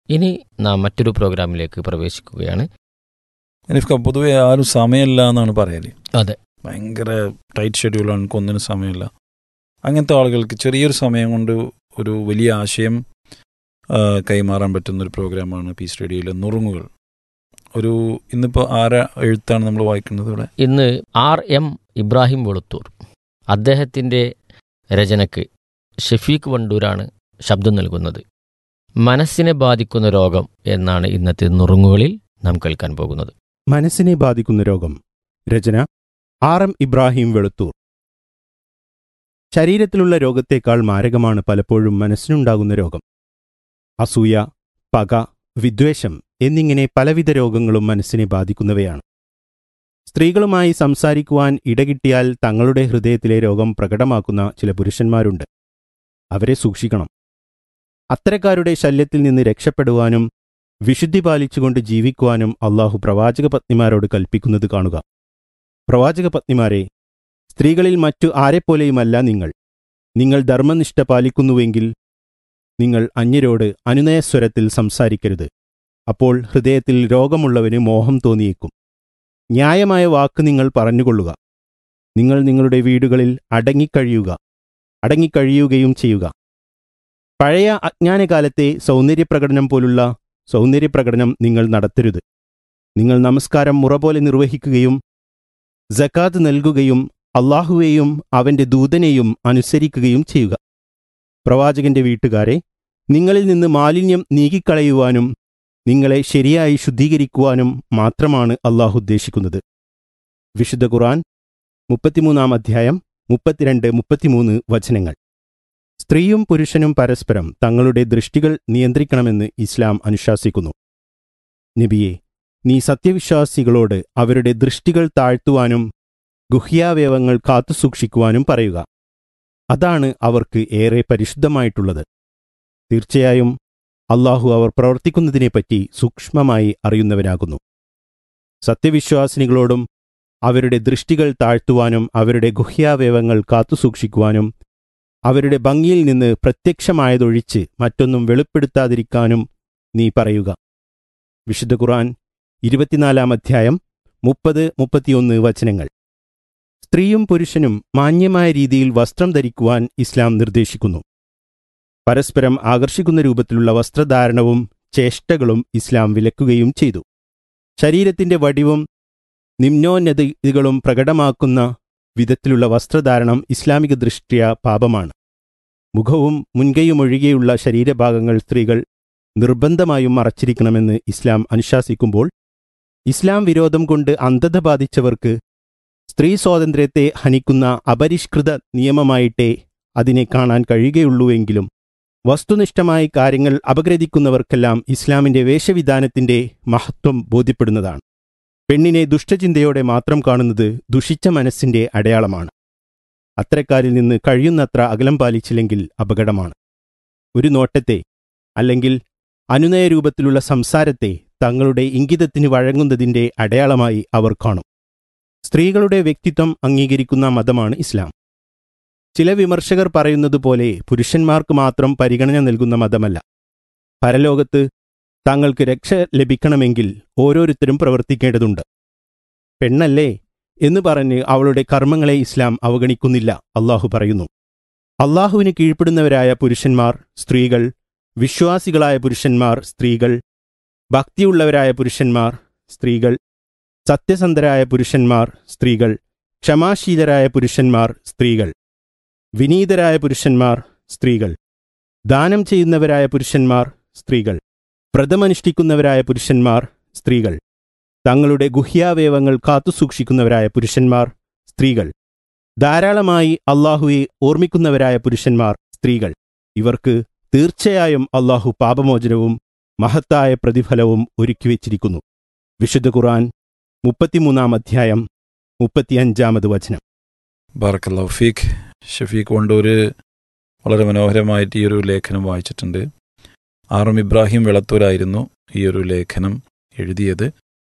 ഇനി നാം മറ്റൊരു പ്രോഗ്രാമിലേക്ക് പ്രവേശിക്കുകയാണ് എനിക്ക് പൊതുവെ ആരും സമയമില്ല എന്നാണ് പറയല് അതെ ഭയങ്കര ടൈറ്റ് ഷെഡ്യൂളാണ് എനിക്ക് ഒന്നിനും സമയമില്ല അങ്ങനത്തെ ആളുകൾക്ക് ചെറിയൊരു സമയം കൊണ്ട് ഒരു വലിയ ആശയം ആ, കൈമാറാൻ പറ്റുന്ന ഒരു പ്രോഗ്രാമാണ് പീസ് റേഡിയോയിലെ നുറുങ്ങുകൾ ഒരു ഇന്നിപ്പോൾ ആരാ എഴുത്താണ് നമ്മൾ വായിക്കുന്നത് ഇവിടെ ഇന്ന് ആർ എം ഇബ്രാഹിം വെളുത്തൂർ അദ്ദേഹത്തിൻ്റെ രചനയ്ക്ക് ഷഫീഖ് വണ്ടൂരാണ് ശബ്ദം നൽകുന്നത് മനസ്സിനെ ബാധിക്കുന്ന രോഗം എന്നാണ് ഇന്നത്തെ നുറുങ്ങുകളിൽ നാം കേൾക്കാൻ പോകുന്നത് മനസ്സിനെ ബാധിക്കുന്ന രോഗം രചന ആർ എം ഇബ്രാഹിം വെളുത്തൂർ ശരീരത്തിലുള്ള രോഗത്തേക്കാൾ മാരകമാണ് പലപ്പോഴും മനസ്സിനുണ്ടാകുന്ന രോഗം അസൂയ പക വിദ്വേഷം എന്നിങ്ങനെ പലവിധ രോഗങ്ങളും മനസ്സിനെ ബാധിക്കുന്നവയാണ് സ്ത്രീകളുമായി സംസാരിക്കുവാൻ ഇടകിട്ടിയാൽ തങ്ങളുടെ ഹൃദയത്തിലെ രോഗം പ്രകടമാക്കുന്ന ചില പുരുഷന്മാരുണ്ട് അവരെ സൂക്ഷിക്കണം അത്തരക്കാരുടെ ശല്യത്തിൽ നിന്ന് രക്ഷപ്പെടുവാനും വിശുദ്ധി പാലിച്ചുകൊണ്ട് ജീവിക്കുവാനും അള്ളാഹു പ്രവാചക പത്നിമാരോട് കൽപ്പിക്കുന്നത് കാണുക പ്രവാചക പത്നിമാരെ സ്ത്രീകളിൽ മറ്റു ആരെപ്പോലെയുമല്ല നിങ്ങൾ നിങ്ങൾ ധർമ്മനിഷ്ഠ പാലിക്കുന്നുവെങ്കിൽ നിങ്ങൾ അന്യരോട് അനുനയസ്വരത്തിൽ സംസാരിക്കരുത് അപ്പോൾ ഹൃദയത്തിൽ രോഗമുള്ളവന് മോഹം തോന്നിയേക്കും ന്യായമായ വാക്ക് നിങ്ങൾ പറഞ്ഞുകൊള്ളുക നിങ്ങൾ നിങ്ങളുടെ വീടുകളിൽ അടങ്ങിക്കഴിയുക അടങ്ങിക്കഴിയുകയും ചെയ്യുക പഴയ അജ്ഞാനകാലത്തെ സൗന്ദര്യപ്രകടനം പോലുള്ള സൗന്ദര്യപ്രകടനം നിങ്ങൾ നടത്തരുത് നിങ്ങൾ നമസ്കാരം മുറ പോലെ നിർവഹിക്കുകയും ജക്കാത്ത് നൽകുകയും അള്ളാഹുവേയും അവന്റെ ദൂതനെയും അനുസരിക്കുകയും ചെയ്യുക പ്രവാചകന്റെ വീട്ടുകാരെ നിങ്ങളിൽ നിന്ന് മാലിന്യം നീക്കിക്കളയുവാനും നിങ്ങളെ ശരിയായി ശുദ്ധീകരിക്കുവാനും മാത്രമാണ് അള്ളാഹു ഉദ്ദേശിക്കുന്നത് വിശുദ്ധ ഖുർആൻ മുപ്പത്തിമൂന്നാം അധ്യായം മുപ്പത്തിരണ്ട് മുപ്പത്തിമൂന്ന് വചനങ്ങൾ സ്ത്രീയും പുരുഷനും പരസ്പരം തങ്ങളുടെ ദൃഷ്ടികൾ നിയന്ത്രിക്കണമെന്ന് ഇസ്ലാം അനുശാസിക്കുന്നു നബിയെ നീ സത്യവിശ്വാസികളോട് അവരുടെ ദൃഷ്ടികൾ താഴ്ത്തുവാനും ഗുഹ്യാവയവങ്ങൾ കാത്തുസൂക്ഷിക്കുവാനും പറയുക അതാണ് അവർക്ക് ഏറെ പരിശുദ്ധമായിട്ടുള്ളത് തീർച്ചയായും അള്ളാഹു അവർ പ്രവർത്തിക്കുന്നതിനെപ്പറ്റി സൂക്ഷ്മമായി അറിയുന്നവനാകുന്നു സത്യവിശ്വാസിനികളോടും അവരുടെ ദൃഷ്ടികൾ താഴ്ത്തുവാനും അവരുടെ ഗുഹ്യാവയവങ്ങൾ കാത്തുസൂക്ഷിക്കുവാനും അവരുടെ ഭംഗിയിൽ നിന്ന് പ്രത്യക്ഷമായതൊഴിച്ച് മറ്റൊന്നും വെളിപ്പെടുത്താതിരിക്കാനും നീ പറയുക വിശുദ്ധ ഖുർആൻ ഇരുപത്തിനാലാം അധ്യായം മുപ്പത് മുപ്പത്തിയൊന്ന് വചനങ്ങൾ സ്ത്രീയും പുരുഷനും മാന്യമായ രീതിയിൽ വസ്ത്രം ധരിക്കുവാൻ ഇസ്ലാം നിർദ്ദേശിക്കുന്നു പരസ്പരം ആകർഷിക്കുന്ന രൂപത്തിലുള്ള വസ്ത്രധാരണവും ചേഷ്ടകളും ഇസ്ലാം വിലക്കുകയും ചെയ്തു ശരീരത്തിന്റെ വടിവും നിമ്നോന്നതികളും പ്രകടമാക്കുന്ന വിധത്തിലുള്ള വസ്ത്രധാരണം ഇസ്ലാമിക ദൃഷ്ട്യാ പാപമാണ് മുഖവും മുൻകൈയുമൊഴികെയുള്ള ശരീരഭാഗങ്ങൾ സ്ത്രീകൾ നിർബന്ധമായും മറച്ചിരിക്കണമെന്ന് ഇസ്ലാം അനുശാസിക്കുമ്പോൾ ഇസ്ലാം വിരോധം കൊണ്ട് അന്ധത ബാധിച്ചവർക്ക് സ്ത്രീ സ്വാതന്ത്ര്യത്തെ ഹനിക്കുന്ന അപരിഷ്കൃത നിയമമായിട്ടേ അതിനെ കാണാൻ കഴിയുകയുള്ളൂവെങ്കിലും വസ്തുനിഷ്ഠമായ കാര്യങ്ങൾ അപഗ്രഥിക്കുന്നവർക്കെല്ലാം ഇസ്ലാമിന്റെ വേഷവിധാനത്തിന്റെ മഹത്വം ബോധ്യപ്പെടുന്നതാണ് പെണ്ണിനെ ദുഷ്ടചിന്തയോടെ മാത്രം കാണുന്നത് ദുഷിച്ച മനസ്സിന്റെ അടയാളമാണ് അത്തരക്കാരിൽ നിന്ന് കഴിയുന്നത്ര അകലം പാലിച്ചില്ലെങ്കിൽ അപകടമാണ് ഒരു നോട്ടത്തെ അല്ലെങ്കിൽ അനുനയ രൂപത്തിലുള്ള സംസാരത്തെ തങ്ങളുടെ ഇംഗിതത്തിന് വഴങ്ങുന്നതിന്റെ അടയാളമായി അവർ കാണും സ്ത്രീകളുടെ വ്യക്തിത്വം അംഗീകരിക്കുന്ന മതമാണ് ഇസ്ലാം ചില വിമർശകർ പറയുന്നത് പോലെ പുരുഷന്മാർക്ക് മാത്രം പരിഗണന നൽകുന്ന മതമല്ല പരലോകത്ത് താങ്കൾക്ക് രക്ഷ ലഭിക്കണമെങ്കിൽ ഓരോരുത്തരും പ്രവർത്തിക്കേണ്ടതുണ്ട് പെണ്ണല്ലേ എന്ന് പറഞ്ഞ് അവളുടെ കർമ്മങ്ങളെ ഇസ്ലാം അവഗണിക്കുന്നില്ല അള്ളാഹു പറയുന്നു അള്ളാഹുവിന് കീഴ്പ്പെടുന്നവരായ പുരുഷന്മാർ സ്ത്രീകൾ വിശ്വാസികളായ പുരുഷന്മാർ സ്ത്രീകൾ ഭക്തിയുള്ളവരായ പുരുഷന്മാർ സ്ത്രീകൾ സത്യസന്ധരായ പുരുഷന്മാർ സ്ത്രീകൾ ക്ഷമാശീലരായ പുരുഷന്മാർ സ്ത്രീകൾ വിനീതരായ പുരുഷന്മാർ സ്ത്രീകൾ ദാനം ചെയ്യുന്നവരായ പുരുഷന്മാർ സ്ത്രീകൾ വ്രതമനുഷ്ഠിക്കുന്നവരായ പുരുഷന്മാർ സ്ത്രീകൾ തങ്ങളുടെ ഗുഹ്യാവയവങ്ങൾ കാത്തുസൂക്ഷിക്കുന്നവരായ പുരുഷന്മാർ സ്ത്രീകൾ ധാരാളമായി അള്ളാഹുവെ ഓർമ്മിക്കുന്നവരായ പുരുഷന്മാർ സ്ത്രീകൾ ഇവർക്ക് തീർച്ചയായും അള്ളാഹു പാപമോചനവും മഹത്തായ പ്രതിഫലവും ഒരുക്കിവെച്ചിരിക്കുന്നു വിശുദ്ധ ഖുർആൻ മുപ്പത്തിമൂന്നാം അധ്യായം മുപ്പത്തിയഞ്ചാമത് വചനം ബാറക്കല്ലാ ഫീഖ് ഷഫീഖ് വണ്ടൂര് വളരെ മനോഹരമായിട്ട് ഈ ഒരു ലേഖനം വായിച്ചിട്ടുണ്ട് ആർ എം ഇബ്രാഹിം വെളത്തൂരായിരുന്നു ഈ ഒരു ലേഖനം എഴുതിയത്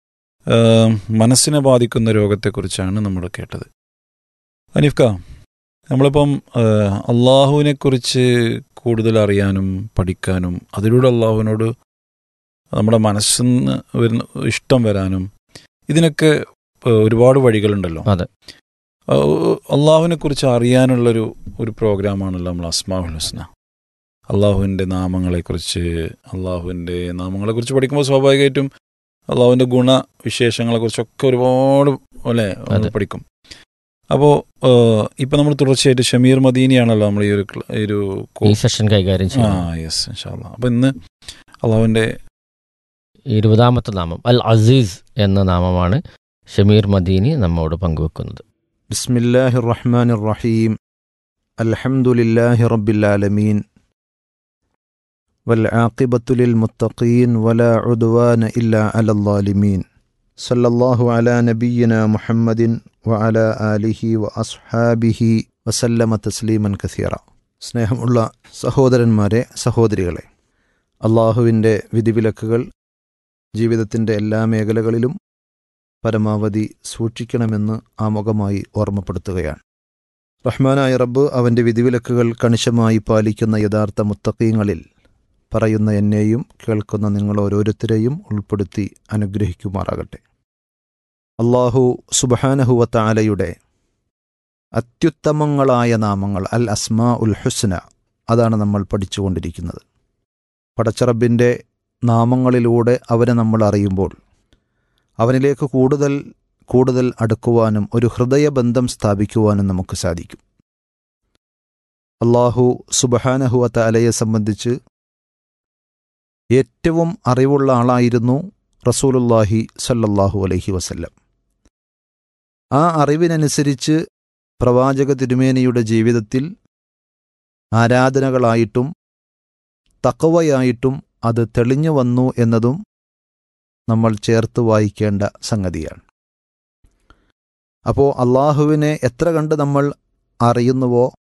ആം, മനസ്സിനെ ബാധിക്കുന്ന രോഗത്തെക്കുറിച്ചാണ് നമ്മൾ കേട്ടത് അനിഫ്ക നമ്മളിപ്പം അള്ളാഹുവിനെ കുറിച്ച് കൂടുതൽ അറിയാനും പഠിക്കാനും അതിലൂടെ അള്ളാഹുവിനോട് നമ്മുടെ മനസ്സിന്ന് വരുന്ന ഇഷ്ടം വരാനും ഇതിനൊക്കെ ഏഹ്, ഒരുപാട് വഴികളുണ്ടല്ലോ അതെ. അള്ളാഹുവിനെ കുറിച്ച് അറിയാനുള്ളൊരു ഒരു പ്രോഗ്രാമാണല്ലോ നമ്മൾ അസ്മാഹുൽ ഹുസ്ന അള്ളാഹുവിൻ്റെ നാമങ്ങളെക്കുറിച്ച് അള്ളാഹുവിൻ്റെ നാമങ്ങളെക്കുറിച്ച് പഠിക്കുമ്പോൾ സ്വാഭാവികമായിട്ടും അള്ളാഹുവിൻ്റെ ഗുണവിശേഷങ്ങളെക്കുറിച്ചൊക്കെ ഒരുപാട് അല്ലേ നമ്മൾ അതെ. പഠിക്കും അപ്പോൾ ഇപ്പം നമ്മൾ തുടർച്ചയായിട്ട് ഷമീർ മദീനിയാണല്ലോ നമ്മൾ ഈ ഒരു ക്ല- ഈ ഒരു കോ- ഈ സെഷൻ കൈകാര്യം ആ ചെയ്യുന്നത് യെസ് ഇൻഷാല്ല അപ്പം ഇന്ന് അള്ളാഹുവിൻ്റെ ഇരുപതാമത്തെ നാമം അൽ അസീസ് എന്ന നാമമാണ് ഷമീർ മദീനി നമ്മോട് പങ്കുവെക്കുന്നത് بسم الله الرحمن الرحيم الحمد لله رب العالمين والعاقبة للمتقين ولا عدوان إلا على الظالمين صلى الله على نبينا محمد وعلى آله وأصحابه وسلم تسليما كثيرا സ്നേഹമുള്ള സഹോദരന്മാരെ സഹോദരികളെ അള്ളാഹുവിൻ്റെ വിധിവിലക്കുകൾ ജീവിതത്തിൻ്റെ എല്ലാ മേഖലകളിലും പരമാവധി സൂക്ഷിക്കണമെന്ന് ആമുഖമായി ഓർമ്മപ്പെടുത്തുകയാണ് റഹ്മാനായ റബ്ബ് അവൻ്റെ വിധിവിലക്കുകൾ കണിശമായി പാലിക്കുന്ന യഥാർത്ഥ മുത്തക്കീങ്ങളിൽ പറയുന്ന എന്നെയും കേൾക്കുന്ന നിങ്ങൾ ഓരോരുത്തരെയും ഉൾപ്പെടുത്തി അനുഗ്രഹിക്കുമാറാകട്ടെ അള്ളാഹു സുബഹാനഹുവത്ത ആലയുടെ അത്യുത്തമങ്ങളായ നാമങ്ങൾ അൽ അസ്മാ ഉൽ ഹുസ്ന അതാണ് നമ്മൾ പഠിച്ചുകൊണ്ടിരിക്കുന്നത് പടച്ചറബിൻ്റെ നാമങ്ങളിലൂടെ അവരെ നമ്മൾ അറിയുമ്പോൾ അവനിലേക്ക് കൂടുതൽ കൂടുതൽ അടുക്കുവാനും ഒരു ഹൃദയബന്ധം സ്ഥാപിക്കുവാനും നമുക്ക് സാധിക്കും അള്ളാഹു സുബഹാനഹുവത്ത അലയെ സംബന്ധിച്ച് ഏറ്റവും അറിവുള്ള ആളായിരുന്നു റസൂലുല്ലാഹി സല്ലല്ലാഹു അലൈഹി വസല്ലം ആ അറിവിനനുസരിച്ച് പ്രവാചക തിരുമേനിയുടെ ജീവിതത്തിൽ ആരാധനകളായിട്ടും തക്കവയായിട്ടും അത് തെളിഞ്ഞു വന്നു എന്നതും നമ്മൾ ചേർത്ത് വായിക്കേണ്ട സംഗതിയാണ് അപ്പോൾ അള്ളാഹുവിനെ എത്ര കണ്ട് നമ്മൾ അറിയുന്നുവോ